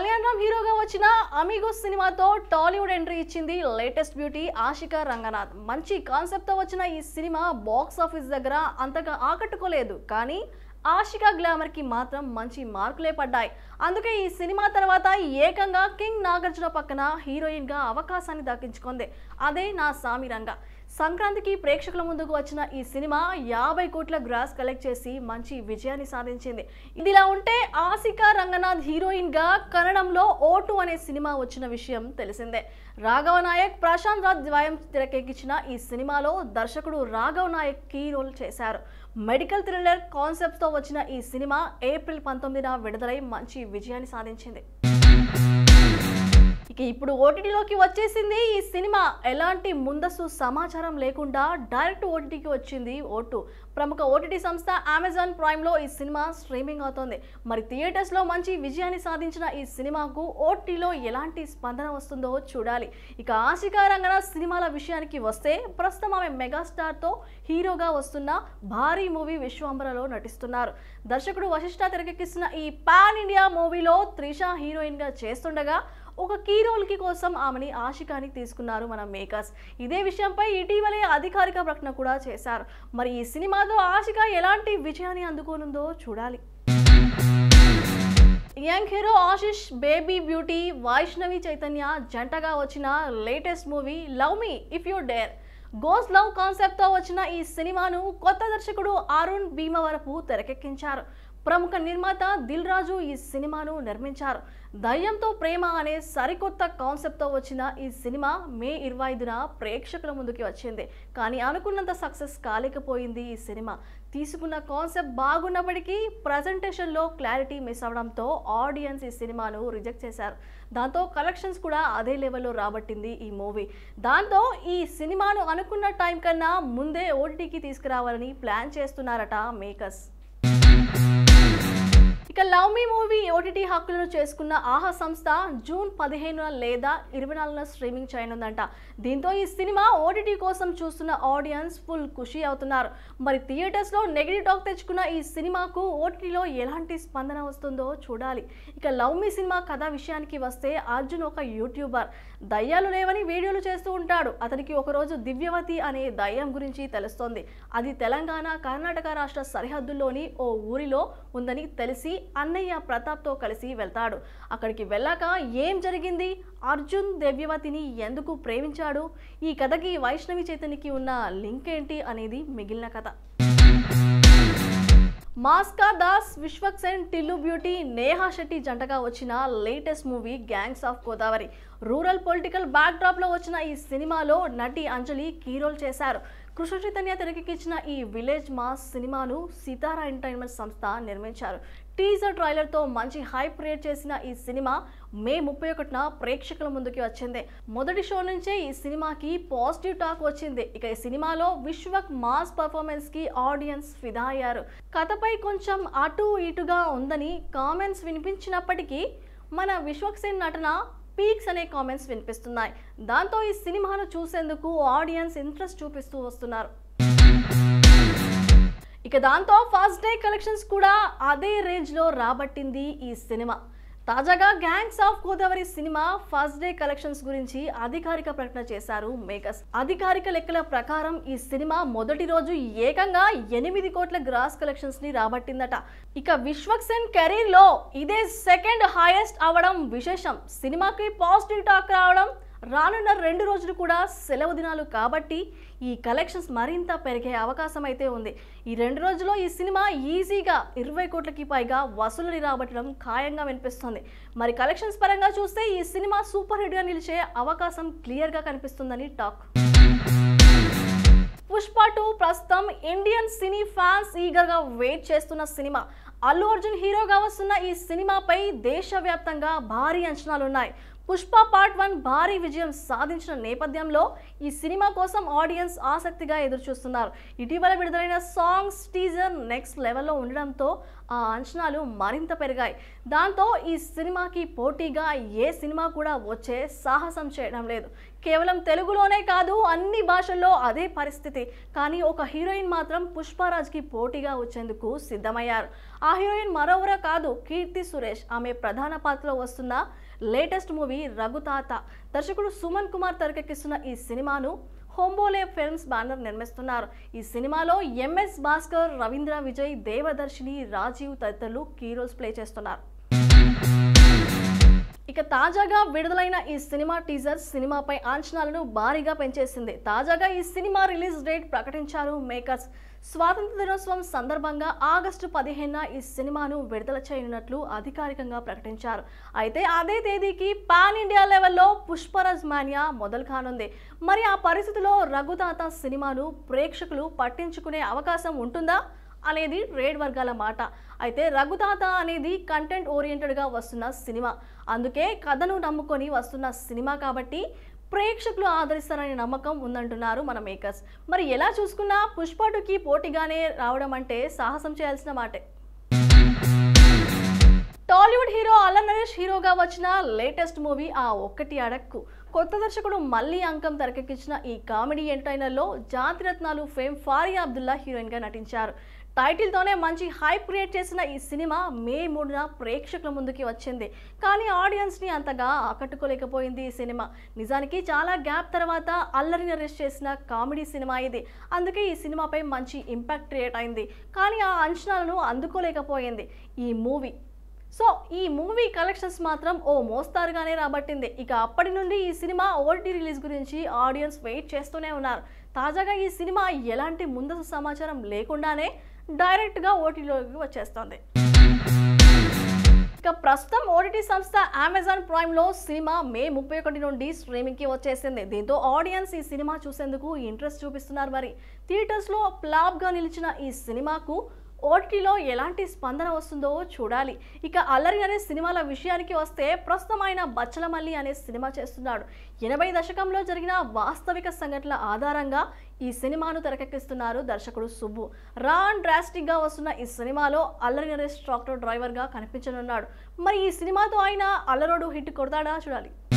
కళ్యాణ్ రామ్ హీరోగా వచ్చిన అమిగోస్ సినిమాతో టాలీవుడ్ ఎంట్రీ ఇచ్చింది లేటెస్ట్ బ్యూటీ ఆషికా రంగనాథ్ మంచి కాన్సెప్ట్ తో వచ్చిన ఈ సినిమా బాక్స్ ఆఫీస్ దగ్గర అంతగా ఆకట్టుకోలేదు కానీ ఆషికా గ్లామర్ కి మాత్రం మంచి మార్కులే పడ్డాయి అందుకే ఈ సినిమా తర్వాత ఏకంగా కింగ్ నాగార్జున పక్కన హీరోయిన్ గా అవకాశాన్ని దక్కించుకుంది అదే నా సామిరంగ సంక్రాంతికి ప్రేక్షకుల ముందుకు వచ్చిన ఈ సినిమా యాభై కోట్ల గ్రాస్ కలెక్ట్ చేసి మంచి విజయాన్ని సాధించింది ఇదిలా ఉంటే ఆసికా రంగనాథ్ హీరోయిన్ గా కన్నడంలో ఓటు అనే సినిమా వచ్చిన విషయం తెలిసిందే రాఘవ నాయక్ ప్రశాంత్ రాజ్ ద్వయం తెరకెక్కించిన ఈ సినిమాలో దర్శకుడు రాఘవ్ నాయక్ కీ రోల్ చేశారు మెడికల్ థ్రిల్లర్ కాన్సెప్ట్ తో వచ్చిన ఈ సినిమా ఏప్రిల్ పంతొమ్మిదిన విడుదలై మంచి విజయాన్ని సాధించింది ఇక ఇప్పుడు ఓటీటీలోకి వచ్చేసింది ఈ సినిమా ఎలాంటి ముందస్తు సమాచారం లేకుండా డైరెక్ట్ ఓటీటీకి వచ్చింది ఓటు ప్రముఖ ఓటీటీ సంస్థ అమెజాన్ ప్రైమ్లో ఈ సినిమా స్ట్రీమింగ్ అవుతోంది మరి థియేటర్స్లో మంచి విజయాన్ని సాధించిన ఈ సినిమాకు ఓటీటీలో ఎలాంటి స్పందన వస్తుందో చూడాలి ఇక ఆశికా రంగనాథ్ సినిమాల విషయానికి వస్తే ప్రస్తుతం ఆమె మెగాస్టార్తో హీరోగా వస్తున్న భారీ మూవీ విశ్వంబరలో నటిస్తున్నారు దర్శకుడు వశిష్ఠ తెరకెక్కిస్తున్న ఈ పాన్ ఇండియా మూవీలో త్రిష హీరోయిన్గా చేస్తుండగా ఒక కీ రోల్కి కోసం ఆమెని ఆశికాని తీసుకున్నారు మన మేకర్స్ ఇదే విషయంపై ఇటీవలే అధికారిక ప్రకటన కూడా చేశారు మరి ఈ సినిమాతో ఆశిక ఎలాంటి విజయాన్ని అందుకోనుందో చూడాలి young hero Ashish baby beauty Vaishnavi Chaitanya జంటగా వచ్చిన latest movie love me if you dare గోస్ లవ్ కాన్సెప్ట్తో వచ్చిన ఈ సినిమాను కొత్త దర్శకుడు అరుణ్ భీమవరపు తెరకెక్కించారు ప్రముఖ నిర్మాత దిల్ రాజు ఈ సినిమాను నిర్మించారు దయ్యంతో ప్రేమ అనే సరికొత్త కాన్సెప్ట్తో వచ్చిన ఈ సినిమా మే ఇరవై ఐదున ప్రేక్షకుల ముందుకి వచ్చింది కానీ అనుకున్నంత సక్సెస్ కాలేకపోయింది ఈ సినిమా తీసుకున్న కాన్సెప్ట్ బాగున్నప్పటికీ ప్రజెంటేషన్లో క్లారిటీ మిస్ అవడంతో ఆడియన్స్ ఈ సినిమాను రిజెక్ట్ చేశారు దాంతో కలెక్షన్స్ కూడా అదే లెవెల్లో రాబట్టింది ఈ మూవీ దాంతో ఈ సినిమాను అనుకున్న టైం కన్నా ముందే ఓటీటీకి తీసుకురావాలని ప్లాన్ చేస్తున్నారట మేకర్స్ ఇక లవ్ మీ మూవీ ఓటీటీ హక్కులను చేసుకున్న ఆహా సంస్థ జూన్ పదిహేనున లేదా ఇరవై నాలుగున స్ట్రీమింగ్ చేయనుందంట దీంతో ఈ సినిమా ఓటీటీ కోసం చూస్తున్న ఆడియన్స్ ఫుల్ ఖుషి అవుతున్నారు మరి థియేటర్స్లో నెగిటివ్ టాక్ తెచ్చుకున్న ఈ సినిమాకు ఓటీటీలో ఎలాంటి స్పందన వస్తుందో చూడాలి ఇక లవ్ మీ సినిమా కథ విషయానికి వస్తే అర్జున్ ఒక యూట్యూబర్ దయ్యాలు లేవని వీడియోలు చేస్తూ ఉంటాడు అతనికి ఒకరోజు దివ్యవతి అనే దయ్యం గురించి తెలుస్తోంది అది తెలంగాణ కర్ణాటక రాష్ట్ర సరిహద్దుల్లోని ఓ ఊరిలో ఉందని తెలిసి అన్నయ్య ప్రతాప్తో కలిసి వెళ్తాడు అక్కడికి వెళ్ళాక ఏం జరిగింది అర్జున్ దివ్యవతిని ఎందుకు ప్రేమించాడు ఈ కథకి వైష్ణవి చైతన్యకి ఉన్న లింక్ ఏంటి అనేది మిగిలిన కథ మాస్కా దాస్ విశ్వక్ సేన్ టిల్లు బ్యూటీ నేహా శెట్టి జంటగా వచ్చిన latest movie gangs of Godavari rural political బ్యాక్డ్రాప్లో వచ్చిన ఈ సినిమాలో నటి అంజలి కీ రోల్ చేశారు కృష్ణ చైతన్య తెరకెక్కించిన ఈ విలేజ్ మాస్ సినిమాను సితారా ఎంటర్టైన్మెంట్ సంస్థ నిర్మించారు టీజర్ ట్రైలర్తో మంచి హైప్ క్రియేట్ చేసిన ఈ సినిమా మే ముప్పై ఒకటిన ప్రేక్షకుల ముందుకి వచ్చింది మొదటి షో నుంచే ఈ సినిమాకి పాజిటివ్ టాక్ వచ్చింది ఇక ఈ సినిమాలో విశ్వక్ మాస్ పర్ఫార్మెన్స్ కి ఆడియన్స్ ఫిదా అయ్యారు కథపై కొంచెం అటు ఇటుగా ఉందని కామెంట్స్ వినిపించినప్పటికీ మన విశ్వక్ సేన్ నటన పీక్స్ అనే కామెంట్స్ వినిపిస్తున్నాయి దాంతో ఈ సినిమాను చూసేందుకు ఆడియన్స్ ఇంట్రెస్ట్ చూపిస్తూ వస్తున్నారు ఇక దాంతో ఫస్ట్ డే కలెక్షన్స్ కూడా అదే రేంజ్లో రాబట్టింది ఈ సినిమా తాజాగా గ్యాంగ్స్ ఆఫ్ గోదావరి సినిమా ఫస్ట్ డే కలెక్షన్స్ గురించి అధికారిక ప్రకటన చేశారు మేకర్స్ అధికారిక లెక్కల ప్రకారం ఈ సినిమా మొదటి రోజు ఏకంగా ఎనిమిది కోట్ల గ్రాస్ కలెక్షన్స్ ని రాబట్టిందట ఇక విశ్వక్ సేన్ కెరీర్ లో ఇదే సెకండ్ హైయెస్ట్ అవడం విశేషం సినిమాకి పాజిటివ్ టాక్ రావడం రానున్న రెండు రోజులు కూడా సెలవు దినాలు కాబట్టి ఈ కలెక్షన్స్ మరింత పెరిగే అవకాశం అయితే ఉంది ఈ రెండు రోజుల్లో ఈ సినిమా ఈజీగా ఇరవై కోట్లకి పైగా వసూలు రాబట్టడం ఖాయంగా వినిపిస్తుంది మరి కలెక్షన్స్ పరంగా చూస్తే ఈ సినిమా సూపర్ హిట్గా నిలిచే అవకాశం క్లియర్గా కనిపిస్తుందని టాక్ పుష్ప టూ ప్రస్తుతం ఇండియన్ సినీ ఫ్యాన్స్ ఈగర్గా వెయిట్ చేస్తున్న సినిమా అల్లు అర్జున్ హీరోగా వస్తున్న ఈ సినిమాపై దేశవ్యాప్తంగా భారీ అంచనాలున్నాయి పుష్ప పార్ట్ వన్ భారీ విజయం సాధించిన నేపథ్యంలో ఈ సినిమా కోసం ఆడియన్స్ ఆసక్తిగా ఎదురుచూస్తున్నారు ఇటీవల విడుదలైన సాంగ్స్ టీజర్ నెక్స్ట్ లెవెల్లో ఉండడంతో ఆ అంచనాలు మరింత పెరిగాయి దాంతో ఈ సినిమాకి పోటీగా ఏ సినిమా కూడా వచ్చే సాహసం చేయడం లేదు కేవలం తెలుగులోనే కాదు అన్ని భాషల్లో అదే పరిస్థితి కానీ ఒక హీరోయిన్ మాత్రం పుష్పరాజ్కి పోటీగా వచ్చేందుకు సిద్ధమయ్యారు ఆ హీరోయిన్ మరోవరో కాదు కీర్తి సురేష్ ఆమె ప్రధాన పాత్రలో వస్తున్న లేటెస్ట్ మూవీ రఘుతాత దర్శకుడు సుమన్ కుమార్ తెరకెక్కిస్తున్న ఈ సినిమాను హోంబోలే ఫిల్మ్స్ బ్యానర్ నిర్మిస్తున్నారు ఈ సినిమాలో ఎంఎస్ భాస్కర్ రవీంద్ర విజయ్ దేవదర్శిని రాజీవ్ తదితరులు కీ రోల్స్ ప్లే చేస్తున్నారు ఇక తాజాగా విడుదలైన ఈ సినిమా టీజర్ సినిమాపై అంచనాలను భారీగా పెంచేసింది తాజాగా ఈ సినిమా రిలీజ్ డేట్ ప్రకటించారు మేకర్స్ స్వాతంత్ర దినోత్సవం సందర్భంగా ఆగస్టు పదిహేనున ఈ సినిమాను విడుదల చేయనున్నట్లు అధికారికంగా ప్రకటించారు అయితే అదే తేదీకి పాన్ ఇండియా లెవెల్లో పుష్పరాజ్ మాన్యా మొదలు కానుంది మరి ఆ పరిస్థితిలో రఘుతాత సినిమాను ప్రేక్షకులు పట్టించుకునే అవకాశం ఉంటుందా అనేది రేడ్ వర్గాల మాట అయితే రఘుతాత అనేది కంటెంట్ ఓరియంటెడ్గా వస్తున్న సినిమా అందుకే కథను నమ్ముకొని వస్తున్న సినిమా కాబట్టి ప్రేక్షకులు ఆదరిస్తారనే నమ్మకం ఉందంటున్నారు మన మేకర్స్ మరి ఎలా చూసుకున్నా పుష్ప టూకి పోటీగానే రావడం అంటే సాహసం చేయాల్సిన మాటే టాలీవుడ్ హీరో అల్ల నరేష్ హీరోగా వచ్చిన లేటెస్ట్ మూవీ ఆ ఒక్కటి అడక్కు కొత్త దర్శకుడు మళ్ళీ అంకం తెరకెక్కించిన ఈ కామెడీ ఎంటర్టైనర్లో జాతిరత్నాలు ఫేమ్ ఫారియా అబ్దుల్లా హీరోయిన్గా నటించారు టైటిల్తోనే మంచి హైప్ క్రియేట్ చేసిన ఈ సినిమా మే మూడున ప్రేక్షకుల ముందుకి వచ్చింది కానీ ఆడియన్స్ని అంతగా ఆకట్టుకోలేకపోయింది ఈ సినిమా నిజానికి చాలా గ్యాప్ తర్వాత అల్లరి నరేష్ చేసిన కామెడీ సినిమా ఇది అందుకే ఈ సినిమాపై మంచి ఇంపాక్ట్ క్రియేట్ అయింది కానీ ఆ అంచనాలను అందుకోలేకపోయింది ఈ మూవీ సో ఈ మూవీ కలెక్షన్స్ మాత్రం ఓ మోస్తారుగానే రాబట్టింది ఇక అప్పటి నుండి ఈ సినిమా ఓటీటీ రిలీజ్ గురించి ఆడియన్స్ వెయిట్ చేస్తూనే ఉన్నారు తాజాగా ఈ సినిమా ఎలాంటి ముందస్తు సమాచారం లేకుండానే డైరెక్ట్గా ఓటీటీలోకి వచ్చేస్తోంది ఇక ప్రస్తుతం ఓటీటీ సంస్థ అమెజాన్ ప్రైమ్లో సినిమా మే ముప్పై ఒకటి నుండి స్ట్రీమింగ్కి వచ్చేసింది దీంతో ఆడియన్స్ ఈ సినిమా చూసేందుకు ఇంట్రెస్ట్ చూపిస్తున్నారు మరి థియేటర్స్లో ఫ్లాప్గా నిలిచిన ఈ సినిమాకు ఓటీటీలో ఎలాంటి స్పందన వస్తుందో చూడాలి ఇక అల్లరి అనే సినిమాల విషయానికి వస్తే ప్రస్తుతం ఆయన బచ్చలమల్లి అనే సినిమా చేస్తున్నాడు ఎనభై దశకంలో జరిగిన వాస్తవిక సంఘటనల ఆధారంగా ఈ సినిమాను తెరకెక్కిస్తున్నారు దర్శకుడు సుబ్బు రా అండ్ డ్రాస్టిక్గా వస్తున్న ఈ సినిమాలో అల్లరి నరేష్ ట్రాక్టర్ డ్రైవర్గా కనిపించనున్నాడు మరి ఈ సినిమాతో ఆయన అల్లరోడు హిట్ కొడతాడా చూడాలి